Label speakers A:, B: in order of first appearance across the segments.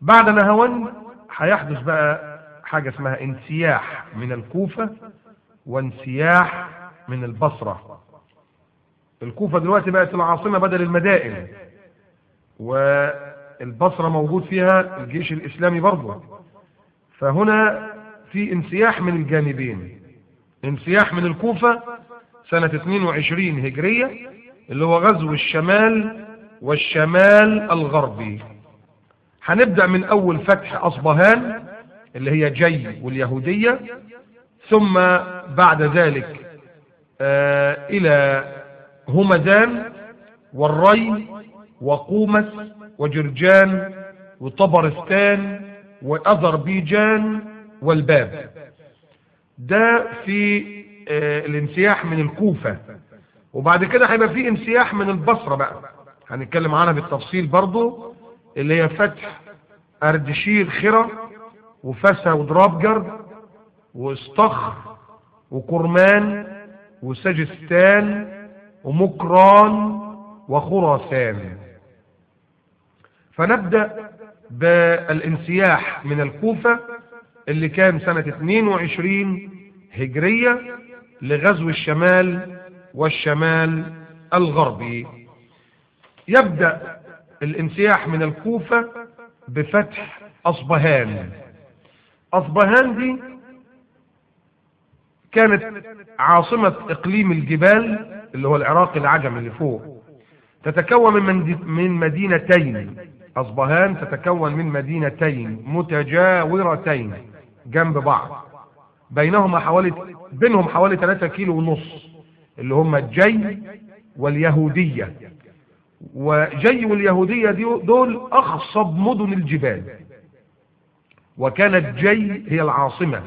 A: بعد نهاوند هيحدث بقى حاجة اسمها انسياح من الكوفة وانسياح من البصرة الكوفة دلوقتي بقت العاصمة بدل المدائن والبصرة موجود فيها الجيش الإسلامي برضه فهنا في انسياح من الجانبين انسياح من الكوفة سنة 22 هجرية اللي هو غزو الشمال والشمال الغربي هنبدأ من أول فتح أصبهان اللي هي جي واليهودية ثم بعد ذلك آه إلى همدان والري وقومس وجرجان وطبرستان وأذربيجان والباب ده في آه الانسياح من الكوفة وبعد كده هيبقى في انسياح من البصرة بقى هنتكلم عنها بالتفصيل برضو اللي هي فتح أردشير خرة وفسا ودرابجر واستخر وكرمان وسجستان ومكران وخراسان فنبدأ بالانسياح من الكوفة اللي كان سنة 22 هجرية لغزو الشمال والشمال الغربي يبدأ الانسياح من الكوفة بفتح أصبهان أصبهان دي كانت عاصمة إقليم الجبال اللي هو العراق العجم اللي فوق تتكون من من مدينتين أصبهان تتكون من مدينتين متجاورتين جنب بعض بينهما حوالي بينهم حوالي 3 كيلو ونص اللي هم الجي واليهودية وجي واليهودية دي دول أخصب مدن الجبال وكانت جي هي العاصمة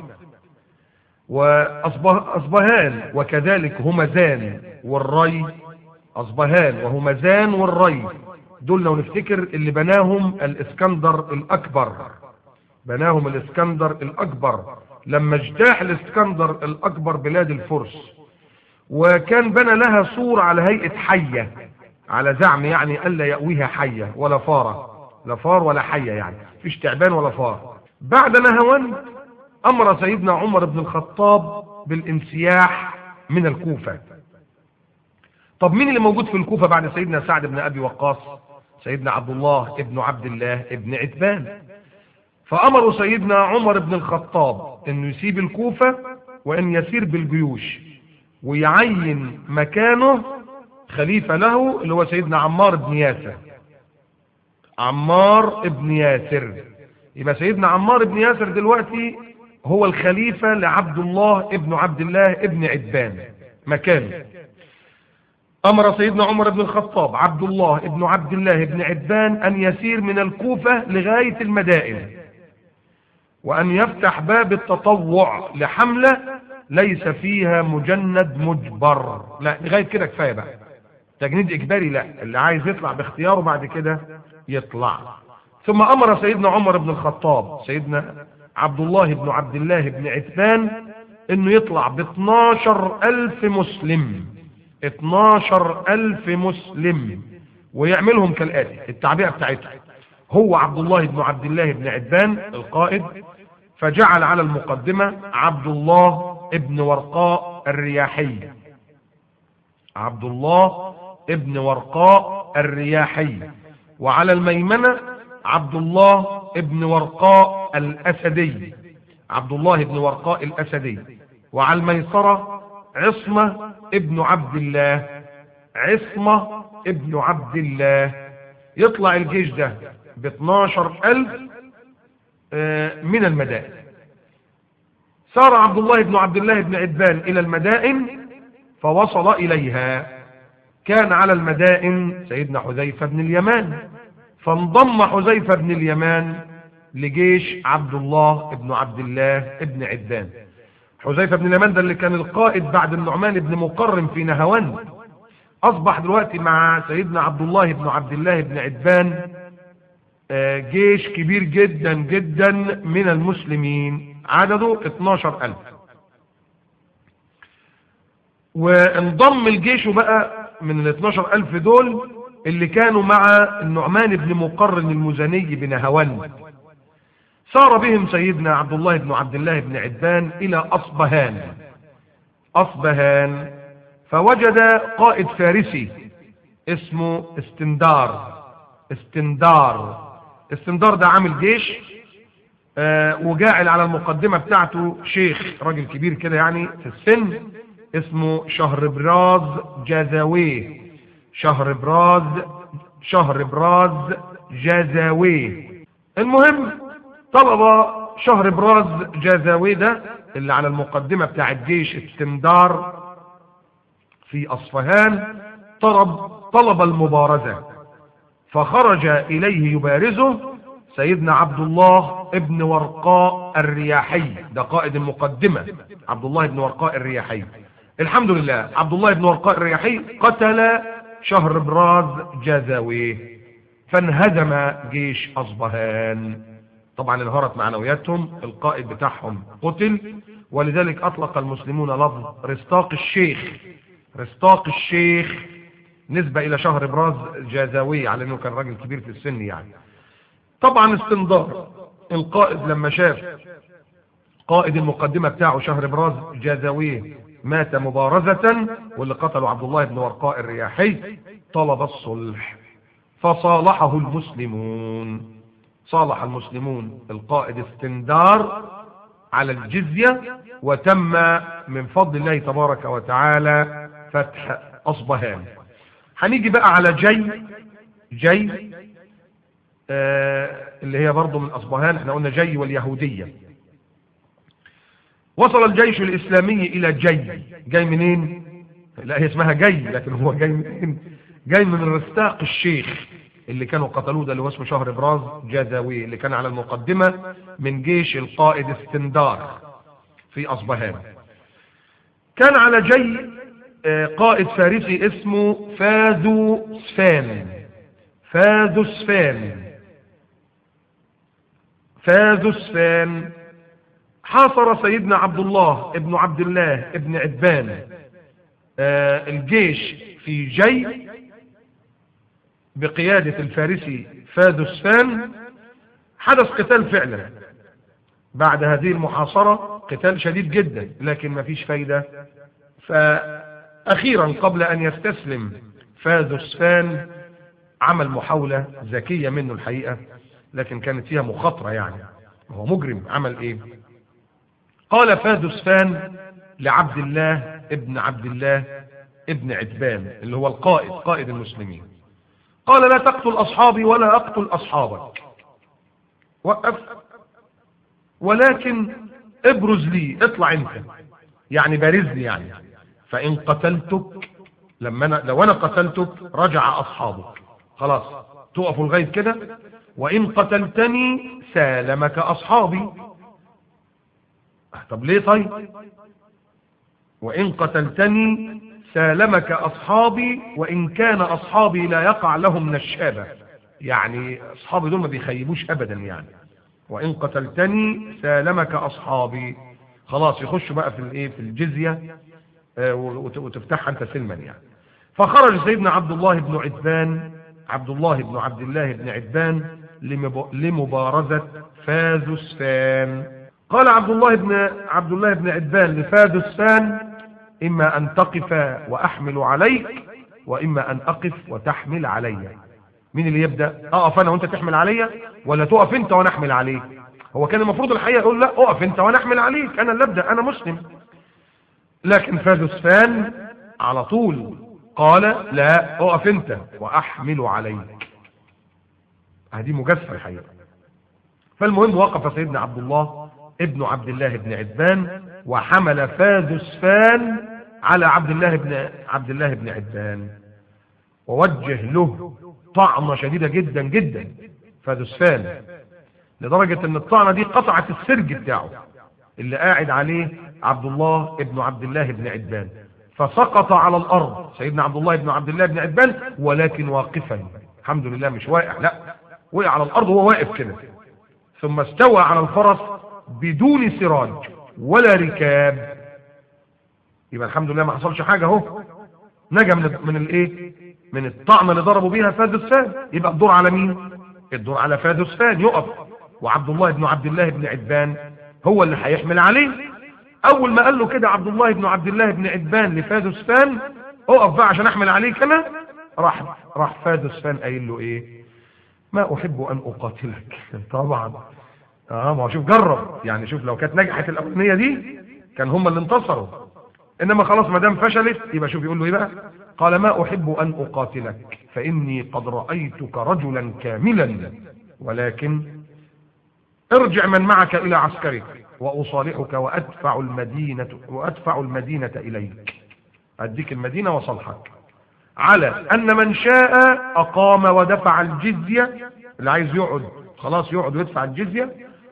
A: وأصبهان وكذلك همزان والري أصبهان وهمزان والري دول لو نفتكر اللي بناهم الإسكندر الأكبر بناهم الإسكندر الأكبر لما اجتاح الإسكندر الأكبر بلاد الفرس وكان بنى لها سور على هيئة حية على زعم يعني ألا يأويها حية ولا فارة لا فار ولا حية يعني فيش تعبان ولا فار بعد نهوان أمر سيدنا عمر بن الخطاب بالانسياح من الكوفة طب مين اللي موجود في الكوفة بعد سيدنا سعد بن أبي وقاص سيدنا عبد الله ابن عبد الله ابن عتبان فأمروا سيدنا عمر بن الخطاب أنه يسيب الكوفة وأن يسير بالجيوش ويعين مكانه خليفة له اللي هو سيدنا عمار بن ياسر عمار بن ياسر يبقى سيدنا عمار بن ياسر دلوقتي هو الخليفة لعبد الله ابن عبد الله ابن عتبان مكانه أمر سيدنا عمر بن الخطاب عبد الله ابن عبد الله ابن عتبان أن يسير من الكوفة لغاية المدائن وأن يفتح باب التطوع لحملة ليس فيها مجند مجبر لا لغاية كده كفاية بقى تجنيد إجباري لا اللي عايز يطلع باختياره بعد كده يطلع ثم أمر سيدنا عمر بن الخطاب سيدنا عبد الله بن عبد الله بن عتبان انه يطلع ب 12 ألف مسلم 12 ألف مسلم ويعملهم كالآتي التعبئة بتاعتهم هو عبد الله بن عبد الله بن عتبان القائد فجعل على المقدمة عبد الله ابن ورقاء الرياحي عبد الله ابن ورقاء الرياحي وعلى الميمنة عبد الله ابن ورقاء الأسدي عبد الله بن ورقاء الأسدي وعلى الميسرة عصمة ابن عبد الله عصمة ابن عبد الله يطلع الجيش ده ب 12 ألف من المدائن سار عبد الله بن عبد الله بن عدبان إلى المدائن فوصل إليها كان على المدائن سيدنا حذيفة بن اليمان فانضم حذيفة بن اليمان لجيش عبد الله بن عبد الله بن عدان حذيفة بن اليمان ده اللي كان القائد بعد النعمان بن مقرم في نهوان أصبح دلوقتي مع سيدنا عبد الله بن عبد الله بن عدبان جيش كبير جدا جدا من المسلمين عدده 12 ألف وانضم الجيش بقى من ال 12 ألف دول اللي كانوا مع النعمان بن مقرن المزني بنهوان سار بهم سيدنا عبد الله بن عبد الله بن عدبان إلى أصبهان أصبهان فوجد قائد فارسي اسمه استندار استندار استندار ده عامل جيش آه وجاعل على المقدمة بتاعته شيخ راجل كبير كده يعني في السن اسمه شهربراز جازاويه شهربراز شهربراز جازاويه المهم طلب شهربراز جازاويه ده اللي على المقدمة بتاع الجيش استندار في أصفهان طلب طلب المبارزة فخرج إليه يبارزه سيدنا عبد الله ابن ورقاء الرياحي ده قائد المقدمة عبد الله بن ورقاء الرياحي الحمد لله عبد الله بن ورقاء الرياحي قتل شهر براز جازاويه فانهزم جيش أصبهان طبعا انهارت معنوياتهم القائد بتاعهم قتل ولذلك أطلق المسلمون لفظ رستاق الشيخ رستاق الشيخ نسبة إلى شهر براز جازاوي على أنه كان راجل كبير في السن يعني طبعا استنظار القائد لما شاف قائد المقدمة بتاعه شهر براز جازاوي مات مبارزة واللي قتله عبد الله بن ورقاء الرياحي طلب الصلح فصالحه المسلمون صالح المسلمون القائد استندار على الجزية وتم من فضل الله تبارك وتعالى فتح أصبهان هنيجي بقى على جي جي آه اللي هي برضه من أصبهان احنا قلنا جي واليهودية وصل الجيش الإسلامي إلى جي جاي منين لا هي اسمها جي لكن هو جاي منين جاي من رستاق الشيخ اللي كانوا قتلوه ده اللي هو اسمه شهر براز جازاوي اللي كان على المقدمة من جيش القائد استندار في أصبهان كان على جي قائد فارسي اسمه فاذو سفان فاذو سفان فاذو سفان حاصر سيدنا عبد الله ابن عبد الله ابن عدبان الجيش في جي بقيادة الفارسي فاذو سفان حدث قتال فعلا بعد هذه المحاصرة قتال شديد جدا لكن ما فيش فايدة فأخيرا قبل أن يستسلم فاذو سفان عمل محاولة ذكية منه الحقيقة لكن كانت فيها مخاطرة يعني هو مجرم عمل ايه قال فاذو سفان لعبد الله ابن عبد الله ابن عتبان اللي هو القائد قائد المسلمين قال لا تقتل أصحابي ولا أقتل أصحابك وقف ولكن ابرز لي اطلع انت يعني بارز لي يعني فإن قتلتك لما أنا لو أنا قتلتك رجع أصحابك خلاص تقفوا لغاية كده وإن قتلتني سالمك أصحابي طب ليه طيب وإن قتلتني سالمك أصحابي وإن كان أصحابي لا يقع لهم نشابة يعني أصحابي دول ما بيخيبوش أبدا يعني وإن قتلتني سالمك أصحابي خلاص يخشوا بقى في الايه في الجزية آه وتفتحها أنت سلما يعني فخرج سيدنا عبد الله بن عتبان عبد الله بن عبد الله بن عتبان لمبارزة فازسفان قال عبد الله بن عبد الله بن عتبان لفازسفان إما أن تقف وأحمل عليك وإما أن أقف وتحمل علي مين اللي يبدأ أقف أنا وأنت تحمل علي ولا تقف أنت وأنا أحمل عليك هو كان المفروض الحقيقة يقول لا أقف أنت وأنا أحمل عليك أنا اللي أبدأ أنا مسلم لكن فازسفان على طول قال لا أقف أنت وأحمل عليك هذه مجازفة الحقيقة فالمهم وقف سيدنا عبد الله ابن عبد الله بن عتبان وحمل فازسفان على عبد الله بن عبد الله بن عتبان ووجه له طعنة شديدة جدا جدا فازسفان لدرجة ان الطعنة دي قطعت السرج بتاعه اللي قاعد عليه عبد الله ابن عبد الله بن عتبان فسقط على الارض سيدنا عبد الله بن عبد الله بن عتبان ولكن واقفا الحمد لله مش واقع لا وقع على الارض وهو واقف كده ثم استوى على الفرس بدون سراج ولا ركاب يبقى الحمد لله ما حصلش حاجة اهو نجا من من الايه من الطعنه اللي ضربوا بيها فادوسفان يبقى الدور على مين الدور على فادوسفان يقف وعبد الله بن عبد الله بن عتبان هو اللي هيحمل عليه اول ما قال له كده عبد الله بن عبد الله بن عتبان لفادوسفان اقف بقى عشان احمل عليك انا راح راح فادوسفان قايل له ايه ما احب ان اقاتلك طبعا اه ما هو شوف جرب يعني شوف لو كانت نجحت الاولانيه دي كان هم اللي انتصروا انما خلاص ما دام فشلت يبقى شوف يقول له ايه بقى قال ما احب ان اقاتلك فاني قد رايتك رجلا كاملا ولكن ارجع من معك الى عسكرك واصالحك وادفع المدينه وادفع المدينه اليك اديك المدينه وصلحك على ان من شاء اقام ودفع الجزيه اللي عايز يقعد خلاص يقعد ويدفع الجزيه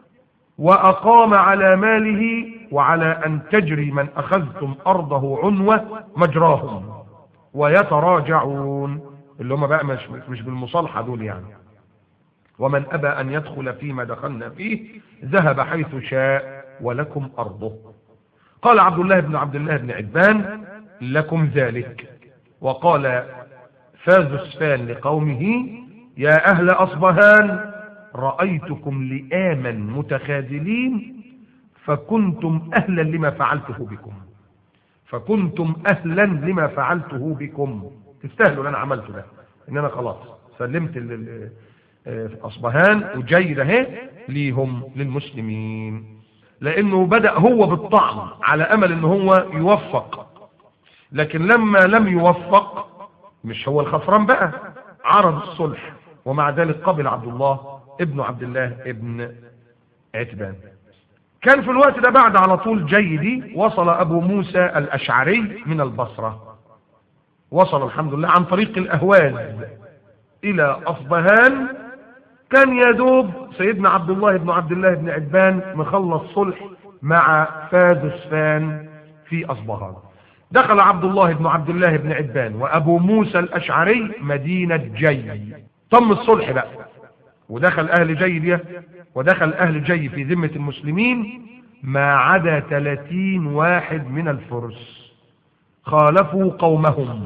A: واقام على ماله وعلى ان تجري من اخذتم ارضه عنوه مجراهم ويتراجعون اللي هم بقى مش مش بالمصالحه دول يعني ومن ابى ان يدخل فيما دخلنا فيه ذهب حيث شاء ولكم ارضه قال عبد الله بن عبد الله بن عتبان لكم ذلك وقال فازسفان لقومه يا اهل اصبهان رايتكم لئاما متخاذلين فكنتم اهلا لما فعلته بكم فكنتم اهلا لما فعلته بكم تستاهلوا اللي انا عملته ده ان انا خلاص سلمت ال- ال- آه، اصبهان وجاي ده اهي ليهم للمسلمين لانه بدا هو بالطعن على امل ان هو يوفق لكن لما لم يوفق مش هو الخسران بقى عرض الصلح ومع ذلك قبل عبد الله ابن عبد الله ابن عتبان كان في الوقت ده بعد على طول جيدي وصل ابو موسى الاشعري من البصرة وصل الحمد لله عن طريق الاهواز الى اصبهان كان يدوب سيدنا عبد الله بن عبد الله بن عتبان مخلص صلح مع فازسفان في اصبهان دخل عبد الله بن عبد الله بن عتبان وابو موسى الاشعري مدينة جي تم الصلح بقى ودخل اهل جي دي ودخل اهل جي في ذمة المسلمين ما عدا 30 واحد من الفرس خالفوا قومهم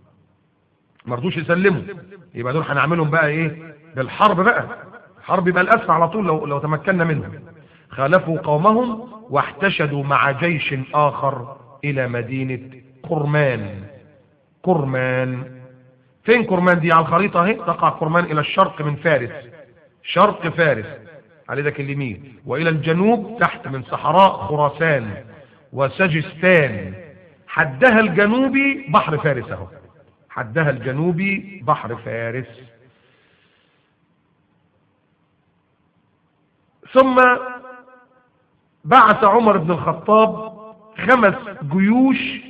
A: ما رضوش يسلموا يبقى دول هنعملهم بقى ايه بالحرب بقى حرب يبقى الاسفل على طول لو لو تمكنا منها خالفوا قومهم واحتشدوا مع جيش اخر الى مدينة كرمان كرمان فين كرمان دي على الخريطة اهي تقع كرمان الى الشرق من فارس شرق فارس على ذاك اليمين والى الجنوب تحت من صحراء خراسان وسجستان حدها الجنوبي بحر فارس اهو حدها الجنوبي بحر فارس ثم بعث عمر بن الخطاب خمس جيوش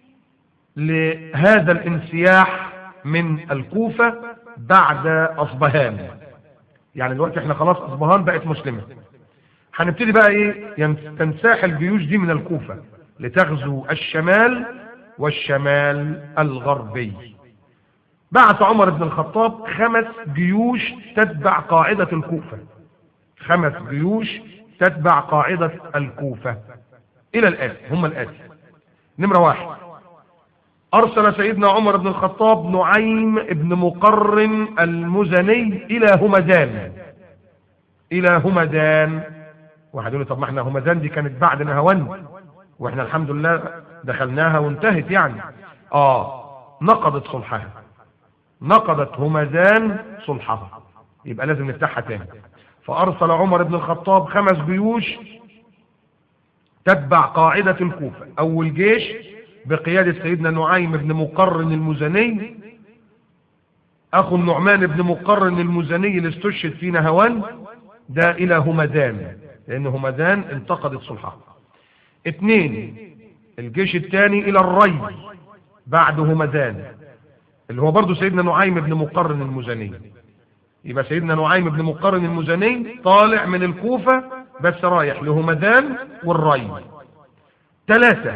A: لهذا الانسياح من الكوفة بعد أصبهان يعني دلوقتي احنا خلاص أصبهان بقت مسلمة هنبتدي بقى ايه ين- تنساح الجيوش دي من الكوفة لتغزو الشمال والشمال الغربي بعث عمر بن الخطاب خمس جيوش تتبع قاعدة الكوفة خمس جيوش تتبع قاعدة الكوفة إلى الآتي هم الآتي نمرة واحد أرسل سيدنا عمر بن الخطاب نعيم بن مقرن المزني إلى همدان إلى همدان واحد يقول لي طب ما احنا همدان دي كانت بعد نهوان واحنا الحمد لله دخلناها وانتهت يعني اه نقضت صلحها نقضت همدان صلحها يبقى لازم نفتحها تاني فأرسل عمر بن الخطاب خمس جيوش تتبع قاعدة الكوفة أول جيش بقيادة سيدنا نعيم بن مقرن المزني أخو النعمان بن مقرن المزني اللي استشهد في نهوان ده إلى همدان لأن همدان انتقدت صلحها اثنين الجيش الثاني إلى الري بعد همدان اللي هو برضه سيدنا نعيم بن مقرن المزني يبقى سيدنا نعيم بن مقرن المزني طالع من الكوفة بس رايح لهمدان والري ثلاثة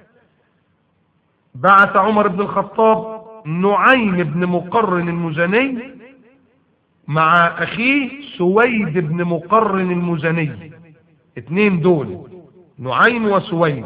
A: بعث عمر بن الخطاب نعيم بن مقرن المزني مع اخيه سويد بن مقرن المزني اتنين دول نعيم وسويد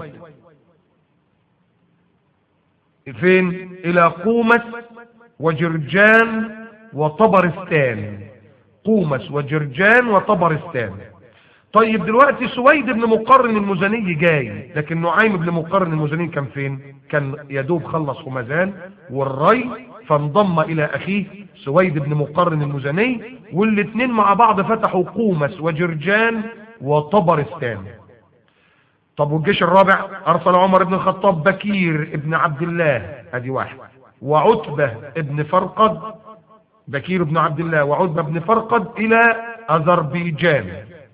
A: فين الى قومة وجرجان وطبرستان قومس وجرجان وطبرستان طيب دلوقتي سويد بن مقرن المزني جاي لكن نعيم بن مقرن المزني كان فين كان يدوب خلص همذان والري فانضم الى اخيه سويد بن مقرن المزني والاثنين مع بعض فتحوا قومس وجرجان وطبرستان طب والجيش الرابع ارسل عمر بن الخطاب بكير ابن عبد الله ادي واحد وعتبة ابن فرقد بكير بن عبد الله وعتبة بن فرقد الى اذربيجان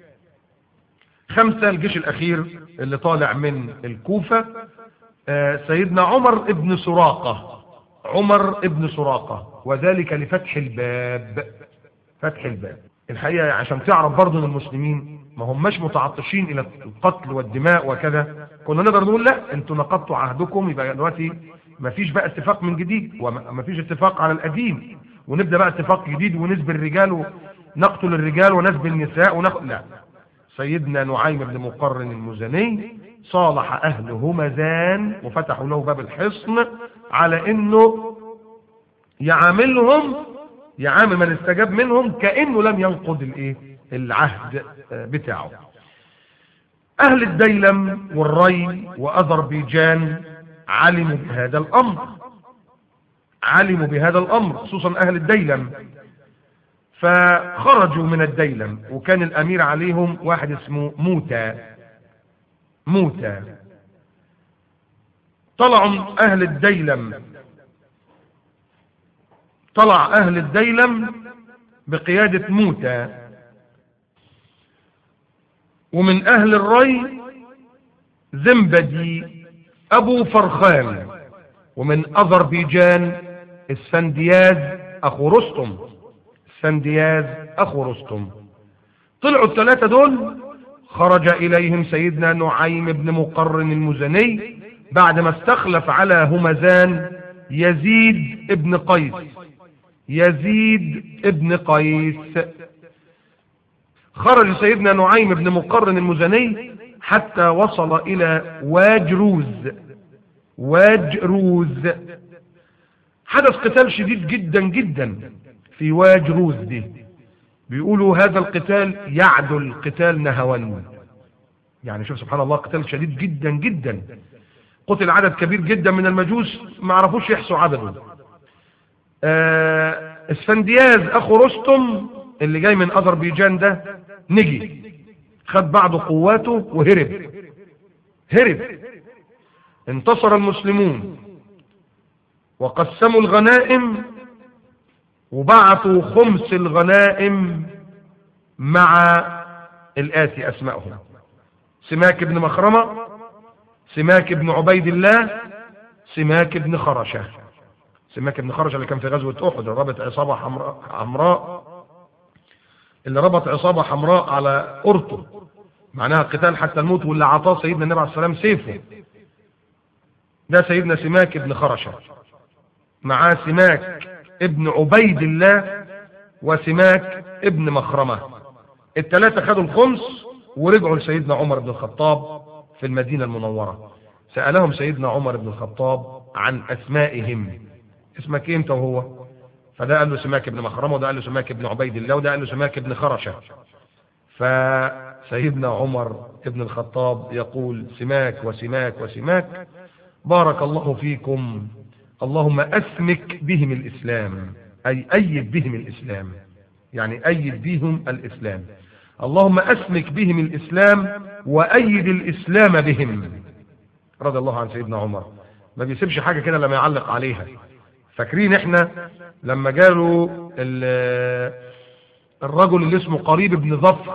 A: خمسة الجيش الاخير اللي طالع من الكوفة آه سيدنا عمر ابن سراقة عمر ابن سراقة وذلك لفتح الباب فتح الباب الحقيقة عشان تعرف برضو ان المسلمين ما هماش متعطشين الى القتل والدماء وكذا كنا نقدر نقول لا انتوا نقضتوا عهدكم يبقى دلوقتي ما فيش بقى اتفاق من جديد وما فيش اتفاق على القديم ونبدا بقى اتفاق جديد ونسب الرجال ونقتل الرجال ونسب النساء ونخ... لا سيدنا نعيم بن مقرن المزني صالح اهل همذان وفتحوا له باب الحصن على انه يعاملهم يعامل من استجاب منهم كانه لم ينقض الايه العهد بتاعه اهل الديلم والري واذربيجان علموا بهذا الامر علموا بهذا الامر خصوصا اهل الديلم فخرجوا من الديلم وكان الامير عليهم واحد اسمه موتى موتى طلعوا اهل الديلم طلع اهل الديلم بقيادة موتى ومن اهل الري زنبدي ابو فرخان ومن اذربيجان السندياز اخو رستم السندياز اخو رستم طلعوا الثلاثة دول خرج اليهم سيدنا نعيم بن مقرن المزني بعد ما استخلف على همزان يزيد ابن قيس يزيد ابن قيس خرج سيدنا نعيم بن مقرن المزني حتى وصل الى واجروز واجروز حدث قتال شديد جدا جدا في واجروز دي بيقولوا هذا القتال يعدل قتال نهوان يعني شوف سبحان الله قتال شديد جدا جدا قتل عدد كبير جدا من المجوس ما عرفوش يحصوا عدده آه اسفندياز اخو رستم اللي جاي من اذربيجان ده نجي خد بعض قواته وهرب هرب انتصر المسلمون وقسموا الغنائم وبعثوا خمس الغنائم مع الآتي أسمائهم سماك بن مخرمة سماك بن عبيد الله سماك بن خرشة سماك بن خرشة اللي كان في غزوة أحد ربط عصابة حمراء, حمراء اللي ربط عصابة حمراء على قرطه معناها قتال حتى الموت واللي عطاه سيدنا النبي عليه السلام سيفه ده سيدنا سماك بن خرشة معاه سماك ابن عبيد الله وسماك ابن مخرمة الثلاثة خدوا الخمس ورجعوا لسيدنا عمر بن الخطاب في المدينة المنورة سألهم سيدنا عمر بن الخطاب عن أسمائهم اسمك ايه انت وهو فده قال له سماك بن مخرمة وده قال له سماك بن عبيد الله وده قال له سماك بن خرشة فسيدنا عمر بن الخطاب يقول سماك وسماك وسماك بارك الله فيكم اللهم أسمك بهم الإسلام أي أيد بهم الإسلام يعني أيد بهم الإسلام اللهم أسمك بهم الإسلام وأيد الإسلام بهم رضي الله عن سيدنا عمر ما بيسيبش حاجة كده لما يعلق عليها فاكرين احنا لما جاله الرجل اللي اسمه قريب بن ظفر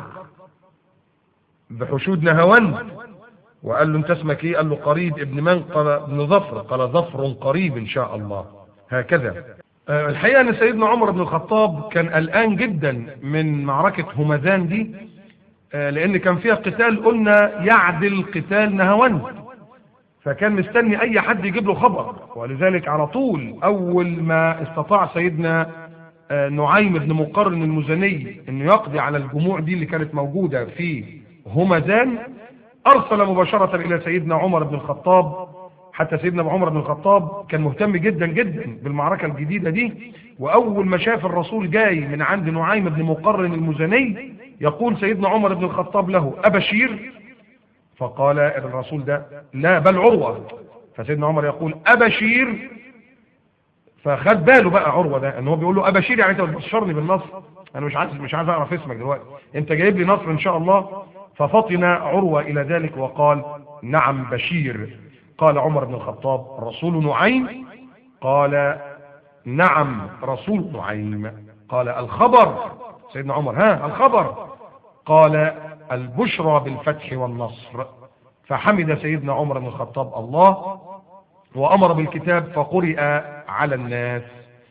A: بحشود نهوند وقال له انت اسمك ايه قال له قريب ابن من قال ابن ظفر قال ظفر قريب ان شاء الله هكذا أه الحقيقة ان سيدنا عمر بن الخطاب كان قلقان جدا من معركة همذان دي أه لان كان فيها قتال قلنا يعدل قتال نهوند فكان مستني اي حد يجيب له خبر ولذلك على طول اول ما استطاع سيدنا أه نعيم بن مقرن المزني انه يقضي على الجموع دي اللي كانت موجودة في همذان ارسل مباشرة الى سيدنا عمر بن الخطاب حتى سيدنا ابو عمر بن الخطاب كان مهتم جدا جدا بالمعركة الجديدة دي وأول ما شاف الرسول جاي من عند نعيم بن مقرن المزني يقول سيدنا عمر بن الخطاب له أبشير فقال الرسول ده لا بل عروة فسيدنا عمر يقول أبشير فخد باله بقى عروة ده ان هو بيقول له أبشير يعني انت بتبشرني بالنصر انا مش عايز مش عايز اعرف اسمك دلوقتي انت جايب لي نصر ان شاء الله ففطن عروة الى ذلك وقال نعم بشير قال عمر بن الخطاب رسول نعيم قال نعم رسول نعيم قال الخبر سيدنا عمر ها الخبر قال البشرى بالفتح والنصر فحمد سيدنا عمر بن الخطاب الله وأمر بالكتاب فقرئ على الناس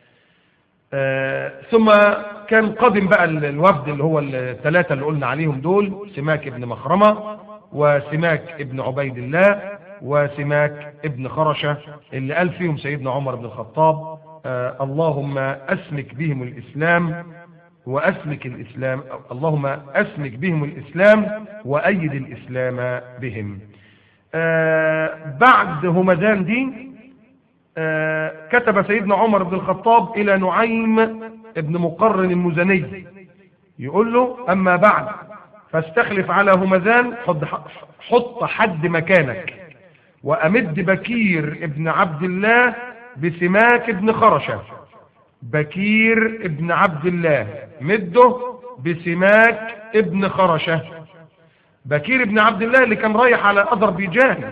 A: آه ثم كان قادم بقى الوفد اللي هو الثلاثة اللي قلنا عليهم دول سماك ابن مخرمة وسماك ابن عبيد الله وسماك ابن خرشة اللي قال فيهم سيدنا عمر بن الخطاب آه اللهم أسمك بهم الإسلام وأسمك الإسلام اللهم أسمك بهم الإسلام وأيد الإسلام بهم آه بعد همدان دي آه كتب سيدنا عمر بن الخطاب إلى نعيم ابن مقرن المزني يقول له أما بعد فاستخلف على همذان حط, حط حد مكانك وأمد بكير ابن عبد الله بسماك ابن خرشة بكير ابن عبد الله مده بسماك ابن خرشة بكير ابن عبد الله اللي كان رايح على أذربيجان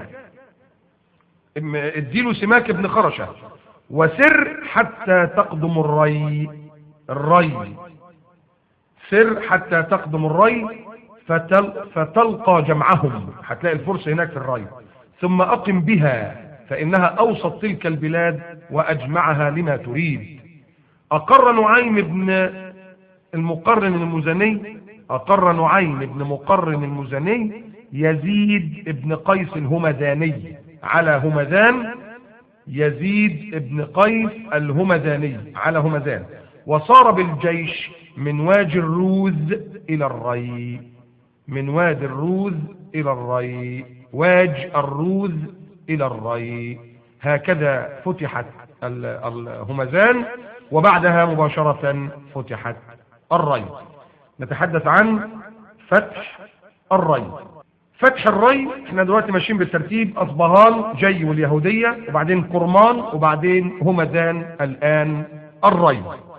A: اديله سماك ابن خرشة وسر حتى تقدم الري الري سر حتى تقدم الري فتل فتلقى جمعهم هتلاقي الفرس هناك في الري ثم أقم بها فإنها أوسط تلك البلاد وأجمعها لما تريد أقر نعيم بن المقرن المزني أقر نعيم بن مقرن المزني يزيد ابن قيس الهمداني على همدان يزيد ابن قيس الهمداني على همدان وصار بالجيش من وادي الروز إلى الري من وادي الروز إلى الري واج الروز إلى الري هكذا فتحت الهمزان وبعدها مباشرة فتحت الري نتحدث عن فتح الري فتح الري احنا دلوقتي ماشيين بالترتيب اصبهان جي واليهودية وبعدين قرمان وبعدين همدان الان الري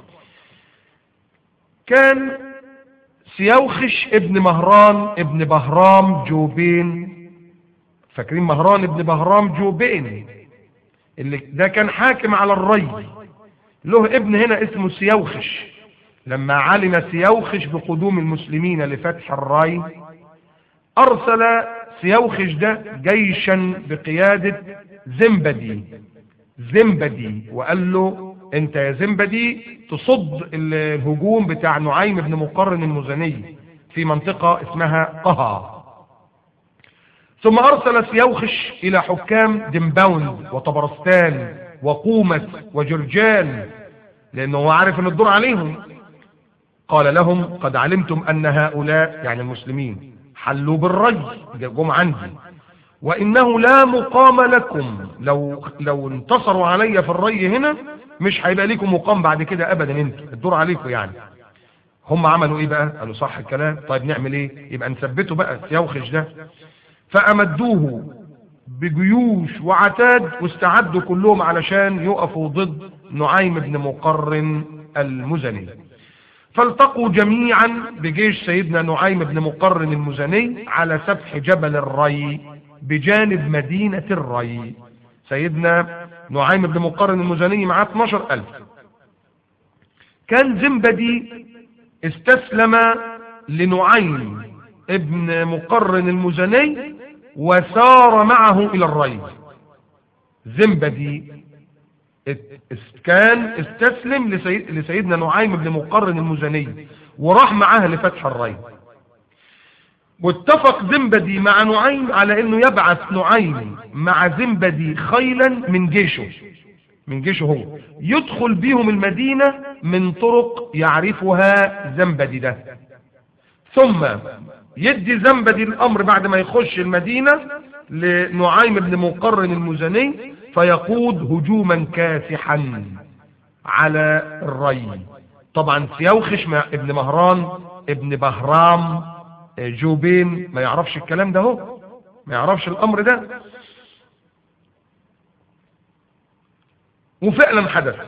A: كان سيوخش ابن مهران ابن بهرام جوبين فاكرين مهران ابن بهرام جوبين اللي ده كان حاكم على الري له ابن هنا اسمه سيوخش لما علم سيوخش بقدوم المسلمين لفتح الري ارسل سيوخش ده جيشا بقيادة زنبدي زنبدي وقال له انت يا زنبدي تصد الهجوم بتاع نعيم بن مقرن المزني في منطقة اسمها قها ثم ارسل سيوخش الى حكام دمباون وطبرستان وقومة وجرجان لانه هو عارف ان الدور عليهم قال لهم قد علمتم ان هؤلاء يعني المسلمين حلوا بالري جم عندي وانه لا مقام لكم لو لو انتصروا علي في الري هنا مش هيبقى لكم مقام بعد كده ابدا انتوا الدور عليكم يعني هم عملوا ايه بقى قالوا صح الكلام طيب نعمل ايه يبقى نثبته بقى سيوخش ده فامدوه بجيوش وعتاد واستعدوا كلهم علشان يقفوا ضد نعيم بن مقرن المزني فالتقوا جميعا بجيش سيدنا نعيم بن مقرن المزني على سفح جبل الري بجانب مدينة الري سيدنا نعيم بن مقرن المزني معاه 12 ألف كان زنبدي استسلم لنعيم ابن مقرن المزني وسار معه إلى الري زنبدي كان استسلم لسيد لسيدنا نعيم بن مقرن المزني وراح معاه لفتح الري واتفق زنبدي مع نعيم على انه يبعث نعيم مع زنبدي خيلا من جيشه من جيشه هو يدخل بيهم المدينة من طرق يعرفها زنبدي ده ثم يدي زنبدي الامر بعد ما يخش المدينة لنعيم بن مقرن المزني فيقود هجوما كاسحا على الري طبعا سيوخش مع ابن مهران ابن بهرام جوبين ما يعرفش الكلام ده هو ما يعرفش الامر ده وفعلا حدث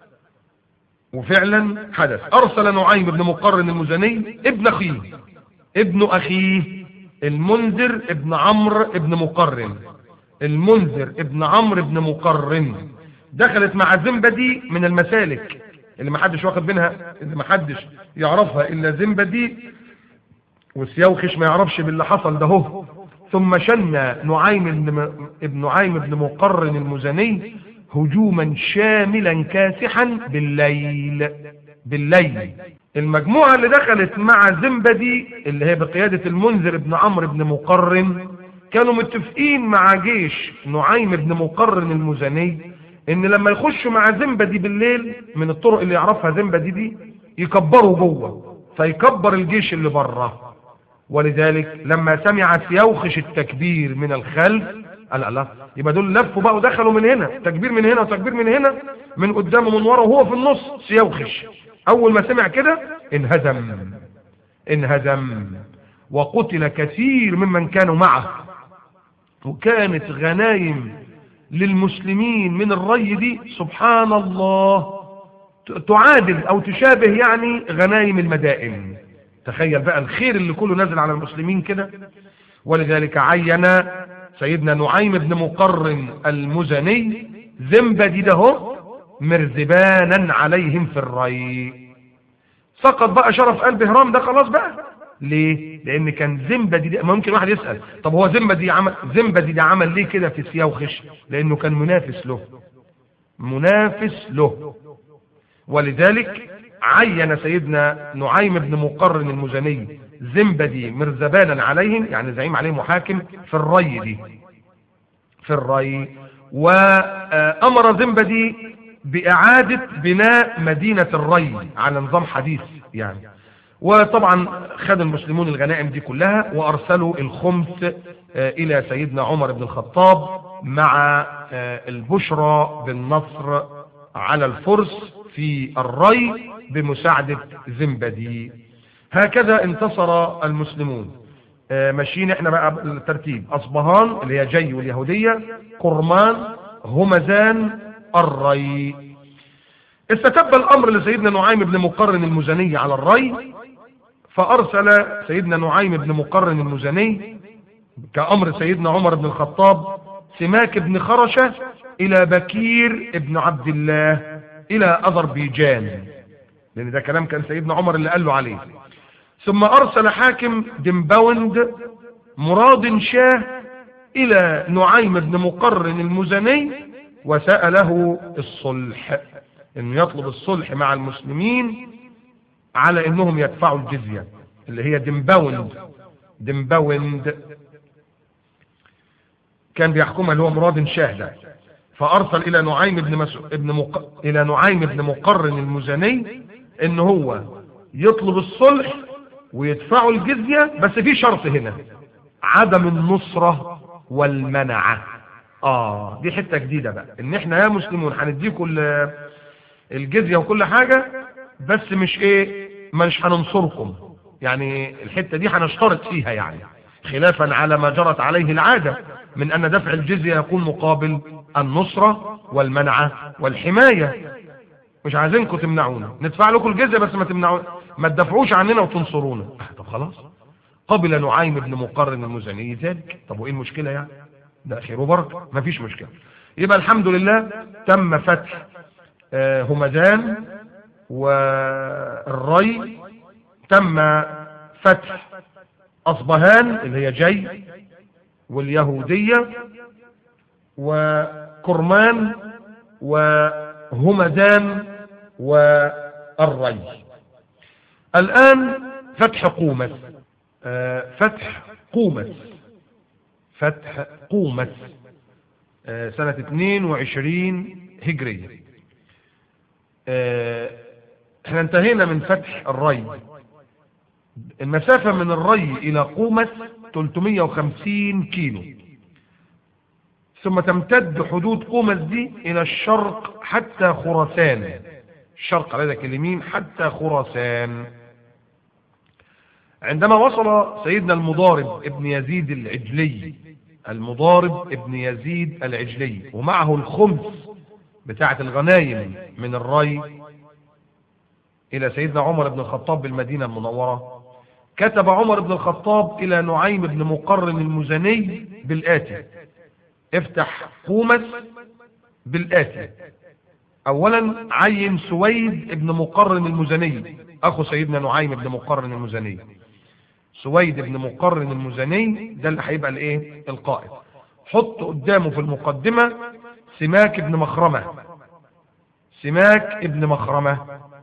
A: وفعلا حدث ارسل نعيم بن مقرن المزني ابن اخيه ابن اخيه المنذر ابن عمرو ابن مقرن المنذر ابن عمرو ابن مقرن دخلت مع زنبدي من المسالك اللي ما حدش واخد منها اللي ما حدش يعرفها الا زنبدي والسيوخش ما يعرفش باللي حصل ده هو ثم شن نعيم بن ابن نعيم بن مقرن المزني هجوما شاملا كاسحا بالليل بالليل المجموعة اللي دخلت مع زنبدي اللي هي بقيادة المنذر بن عمرو بن مقرن كانوا متفقين مع جيش نعيم بن مقرن المزني ان لما يخشوا مع زنبدي بالليل من الطرق اللي يعرفها زنبدي دي يكبروا جوه فيكبر الجيش اللي بره ولذلك لما سمع سيوخش التكبير من الخلف قال الله يبقى دول لفوا بقى ودخلوا من هنا تكبير من هنا وتكبير من هنا من قدامه من ورا وهو في النص سيوخش اول ما سمع كده انهزم انهزم وقتل كثير ممن كانوا معه وكانت غنايم للمسلمين من الري دي سبحان الله تعادل او تشابه يعني غنايم المدائن تخيل بقى الخير اللي كله نازل على المسلمين كده ولذلك عين سيدنا نعيم بن مقرن المزني زنبدي ده مرزبانا عليهم في الري سقط بقى شرف قلب هرام ده خلاص بقى ليه لان كان زنبدي ده ممكن واحد يسأل طب هو زنبدي عمل زنبدي ده عمل ليه كده في سياوخش لانه كان منافس له منافس له ولذلك عين سيدنا نعيم بن مقرن المزني زنبدي مرزبانا عليهم يعني زعيم عليهم محاكم في الري دي في الري وأمر زنبدي بإعادة بناء مدينة الري على نظام حديث يعني وطبعا خد المسلمون الغنائم دي كلها وأرسلوا الخمس إلى سيدنا عمر بن الخطاب مع البشرى بالنصر على الفرس في الري بمساعدة زنبدي هكذا انتصر المسلمون ماشيين احنا بقى الترتيب اصبهان اللي هي جي واليهودية قرمان همزان الري استتب الامر لسيدنا نعيم بن مقرن المزني على الري فارسل سيدنا نعيم بن مقرن المزني كامر سيدنا عمر بن الخطاب سماك بن خرشة الى بكير ابن عبد الله الى اذربيجان لان ده كلام كان سيدنا عمر اللي قال له عليه ثم ارسل حاكم دمبوند مراد شاه الى نعيم بن مقرن المزني وسأله الصلح انه يطلب الصلح مع المسلمين على انهم يدفعوا الجزية اللي هي دمبوند دمبوند كان بيحكمها اللي هو مراد شاه ده فارسل الى نعيم بن مس... ابن مق... الى نعيم بن مقرن المزني ان هو يطلب الصلح ويدفعوا الجزية بس في شرط هنا عدم النصرة والمنعة اه دي حتة جديدة بقى ان احنا يا مسلمون هنديكم الجزية وكل حاجة بس مش ايه مش هننصركم يعني الحتة دي هنشترط فيها يعني خلافا على ما جرت عليه العادة من ان دفع الجزية يكون مقابل النصرة والمنعة والحماية مش عايزينكم تمنعونا ندفع لكم الجزية بس ما تمنعونا ما تدافعوش عننا وتنصرونا طب خلاص قبل نعيم بن مقرن المزني ذلك طب وايه المشكلة يعني ده خير وبركة ما فيش مشكلة يبقى الحمد لله تم فتح آه همدان والري تم فتح أصبهان اللي هي جي واليهودية وكرمان وهمدان والري الآن فتح قومس آه فتح قومس فتح قومس آه سنة 22 هجرية آه احنا انتهينا من فتح الري المسافة من الري إلى قومس 350 كيلو ثم تمتد حدود قومس دي إلى الشرق حتى خراسان الشرق على ذلك اليمين حتى خراسان عندما وصل سيدنا المضارب ابن يزيد العجلي المضارب ابن يزيد العجلي ومعه الخمس بتاعة الغنايم من الري إلى سيدنا عمر بن الخطاب بالمدينة المنورة كتب عمر بن الخطاب إلى نعيم بن مقرن المزني بالآتي افتح قومس بالآتي أولا عين سويد بن مقرن المزني أخو سيدنا نعيم بن مقرن المزني سويد بن مقرن المزني ده اللي هيبقى الايه القائد حط قدامه في المقدمة سماك ابن مخرمة سماك ابن مخرمة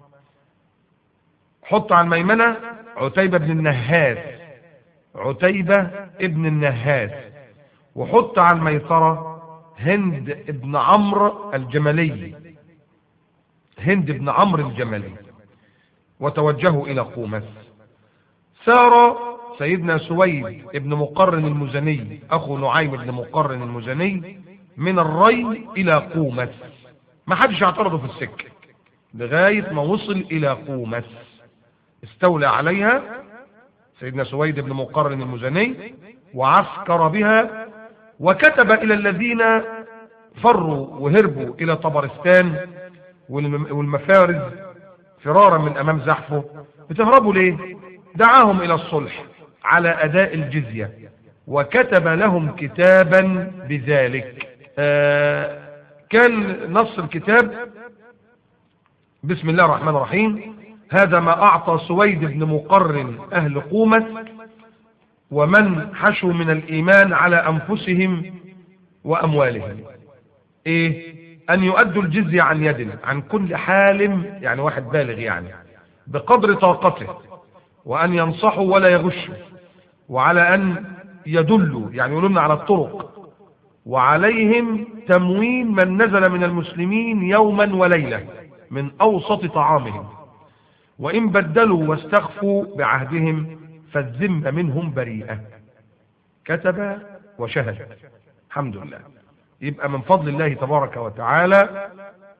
A: حط على الميمنة عتيبة بن النهاس عتيبة ابن النهاس وحط على الميسرة هند ابن عمرو الجملي هند ابن عمرو الجملي وتوجهوا إلى قومس سار سيدنا سويد ابن مقرن المزني أخو نعيم ابن مقرن المزني من الري إلى قومس ما حدش اعترضه في السكة لغاية ما وصل إلى قومس استولى عليها سيدنا سويد بن مقرن المزني وعسكر بها وكتب إلى الذين فروا وهربوا إلى طبرستان والمفارز فرارا من أمام زحفه بتهربوا ليه دعاهم إلى الصلح على أداء الجزية وكتب لهم كتابا بذلك آه كان نص الكتاب بسم الله الرحمن الرحيم هذا ما أعطى سويد بن مقرن أهل قومة ومن حشوا من الإيمان على أنفسهم وأموالهم إيه أن يؤدوا الجزية عن يد عن كل حال يعني واحد بالغ يعني بقدر طاقته وأن ينصحوا ولا يغشوا وعلى أن يدلوا يعني يقولون على الطرق وعليهم تموين من نزل من المسلمين يوما وليلة من أوسط طعامهم وإن بدلوا واستخفوا بعهدهم فالذمة منهم بريئة كتب وشهد الحمد لله يبقى من فضل الله تبارك وتعالى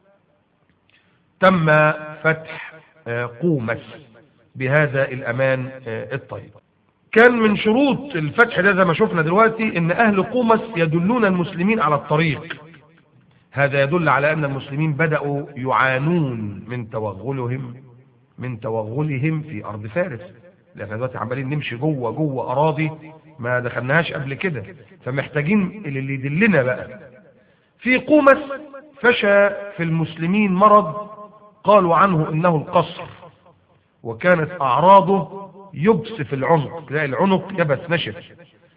A: تم فتح قومس بهذا الأمان الطيب كان من شروط الفتح ده زي ما شفنا دلوقتي ان اهل قومس يدلون المسلمين على الطريق هذا يدل على ان المسلمين بدأوا يعانون من توغلهم من توغلهم في ارض فارس لان دلوقتي عمالين نمشي جوه جوه اراضي ما دخلناهاش قبل كده فمحتاجين اللي يدلنا بقى في قومس فشى في المسلمين مرض قالوا عنه انه القصر وكانت اعراضه يبس في العنق تلاقي العنق يبس نشف